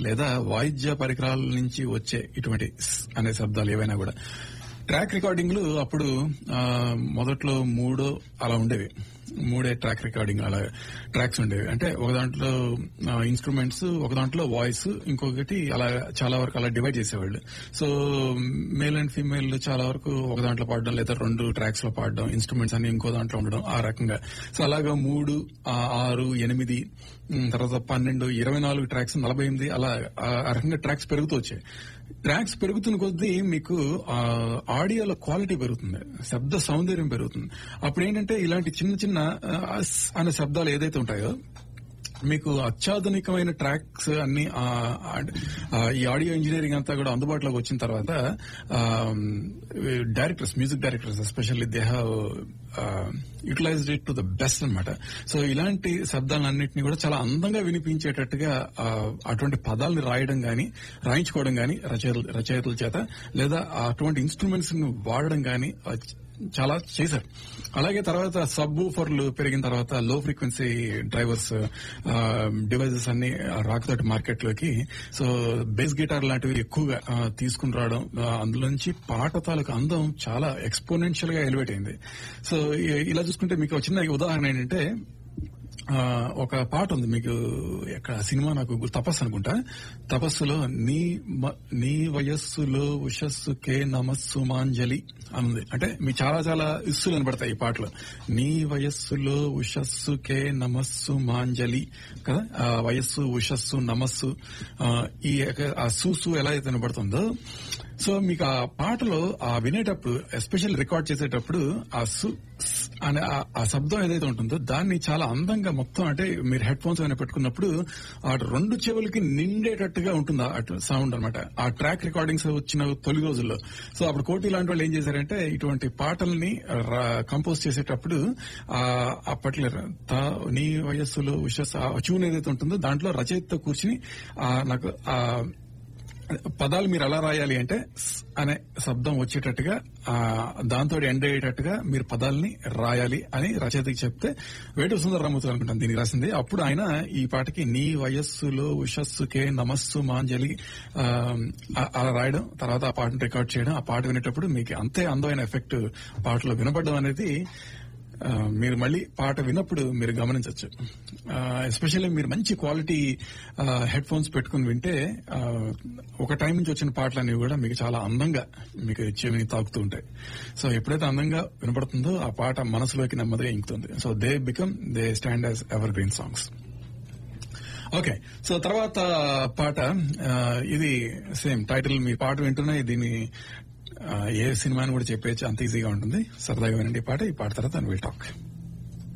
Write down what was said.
లేదా వాయిద్య పరికరాల నుంచి వచ్చే ఇటువంటి స్ అనే శబ్దాలు ఏవైనా కూడా ట్రాక్ రికార్డింగ్లు అప్పుడు ఆ, మొదట్లో మూడు అలా ఉండేవి మూడే ట్రాక్ రికార్డింగ్ అలా ట్రాక్స్ ఉండేవి అంటే ఒక దాంట్లో ఇన్స్ట్రుమెంట్స్ ఒక దాంట్లో వాయిస్ ఇంకొకటి అలా చాలా వరకు అలా డివైడ్ చేసేవాళ్ళు సో మేల్ అండ్ ఫీమేల్ చాలా వరకు ఒక దాంట్లో పాడడం లేదా రెండు ట్రాక్స్ లో పాడడం ఇన్స్ట్రుమెంట్స్ అన్ని ఇంకో దాంట్లో ఉండడం ఆ రకంగా సో అలాగా మూడు ఆ, ఆరు ఎనిమిది ఉమ్, తర్వాత పన్నెండు ఇరవై నాలుగు ట్రాక్స్ నలభై ఎనిమిది అలా ఆ ఆ రకంగా ట్రాక్స్ పెరుగుతూ వచ్చాయి ట్రాక్స్ పెరుగుతున్న కొద్దీ మీకు ఆ, ఆడియోలో క్వాలిటీ పెరుగుతుంది శబ్ద సౌందర్యం పెరుగుతుంది అప్పుడు ఏంటంటే ఇలాంటి చిన్న చిన్న ఆ, అస్ అనే శబ్దాలు ఏదైతే ఉంటాయో మీకు అత్యాధునికమైన ట్రాక్స్ అన్ని ఆ, ఆ, ఈ ఆడియో ఇంజనీరింగ్ అంతా కూడా అందుబాటులోకి వచ్చిన తర్వాత directors music directors especially they have utilised it to the best అనమాట సో ఇలాంటి శబ్దాలన్నింటినీ కూడా చాలా అందంగా వినిపించేటట్టుగా ఆ, అటువంటి పదాలని రాయడం గాని రాయించుకోవడం గాని రచయితల రచయితల చేత లేదా అటువంటి ఇన్స్ట్రుమెంట్స్ ని వాడడం గాని ఆ, చాలా చేశారు అలాగే తర్వాత సబ్ ఊఫర్లు పెరిగిన తర్వాత లో ఫ్రీక్వెన్సీ డ్రైవర్స్ డివైజెస్ అన్ని రాకతోటి మార్కెట్ లోకి సో బేస్ గిటార్ లాంటివి ఎక్కువగా ఆ, తీసుకుని రావడం ఆ, అందులోంచి పాట తాలూకు అందం చాలా ఎక్స్పోనెన్షియల్ గా ఎలివేట్ అయింది సో ఇ- ఇలా చూసుకుంటే మీకు ఒక చిన్న ఉదాహరణ ఏంటంటే ఆ, ఒక పాట ఉంది మీకు ఎక్కడ సినిమా నాకు గు- తపస్సు అనుకుంటా తపస్సులో నీ మ- నీ వయస్సులో ఉషస్సుకే నమస్సు మాంజలి అనుంది అంటే మీకు చాలా చాలా ఇస్సులు కనబడతాయి ఈ పాటలో నీ వయస్సులో ఉషస్సుకే నమస్సు మాంజలి కదా ఆ వయస్సు ఉషస్సు నమస్సు ఆ, ఈ యొక్క- ఆ సూసు ఎలా అయితే వినబడుతుందో సో మీకు ఆ పాటలో ఆ వినేటప్పుడు ఎస్పెషల్ రికార్డ్ చేసేటప్పుడు ఆ సు స్ అనే ఆ- ఆ శబ్దం ఏదైతే ఉంటుందో దాన్ని చాలా అందంగా మొత్తం అంటే మీరు హెడ్ ఫోన్స్ అయినా పెట్టుకున్నప్పుడు ఆ రెండు చెవులకి నిండేటట్టుగా ఉంటుంది అటు సౌండ్ అనమాట ఆ ట్రాక్ రికార్డింగ్స్ వచ్చిన తొలి రోజుల్లో సో అప్పుడు కోటి లాంటి వాళ్ళు ఏం చేశారంటే ఇటువంటి పాటల్ని కంపోజ్ చేసేటప్పుడు ఆ అప్పట్లో తా- నీ వయస్సులో ఉషస్ ఆ ట్యూన్ ఏదైతే ఉంటుందో దాంట్లో రచయితతో కూర్చుని ఆ నాకు ఆ పదాలు మీరు ఎలా రాయాలి అంటే స్ అనే శబ్దం వచ్చేటట్టుగా ఆ దాంతో ఎండ్ అయ్యేటట్టుగా మీరు పదాలని రాయాలి అని రచయితకి చెప్తే వేటు సుందర రామూర్తి అనుకుంటాను దీనికి రాసింది అప్పుడు ఆయన ఈ పాటకి నీ వయస్సులో ఉషస్సుకే నమస్సు మాంజలి ఆ, ఆ- అలా రాయడం తర్వాత ఆ పాటను రికార్డ్ చేయడం ఆ పాట వినేటప్పుడు మీకు అంతే అందమైన ఎఫెక్ట్ పాటలో వినపడడం అనేది ఆ, మీరు మళ్ళీ పాట విన్నప్పుడు మీరు గమనించవచ్చు ఎస్పెషల్లీ మీరు మంచి క్వాలిటీ హెడ్ ఫోన్స్ పెట్టుకుని వింటే ఆ, ఒక టైం నుంచి వచ్చిన పాటలన్నీ కూడా మీకు చాలా అందంగా మీకు చెవిని తాకుతూ ఉంటాయి సో ఎప్పుడైతే అందంగా వినపడుతుందో ఆ పాట మనసులోకి నెమ్మదిగా ఇంకుతుంది so they become they stand as evergreen songs okay so తర్వాత పాట ఆ, ఇది సేమ్ టైటిల్ మీ పాట వింటున్నా దీన్ని ఆ, ఏ సినిమాని కూడా చెప్పేయచ్చు అంత ఈజీగా ఉంటుంది సరదాగా వినండి ఈ పాట ఈ పాట తర్వాత విల్ టాక్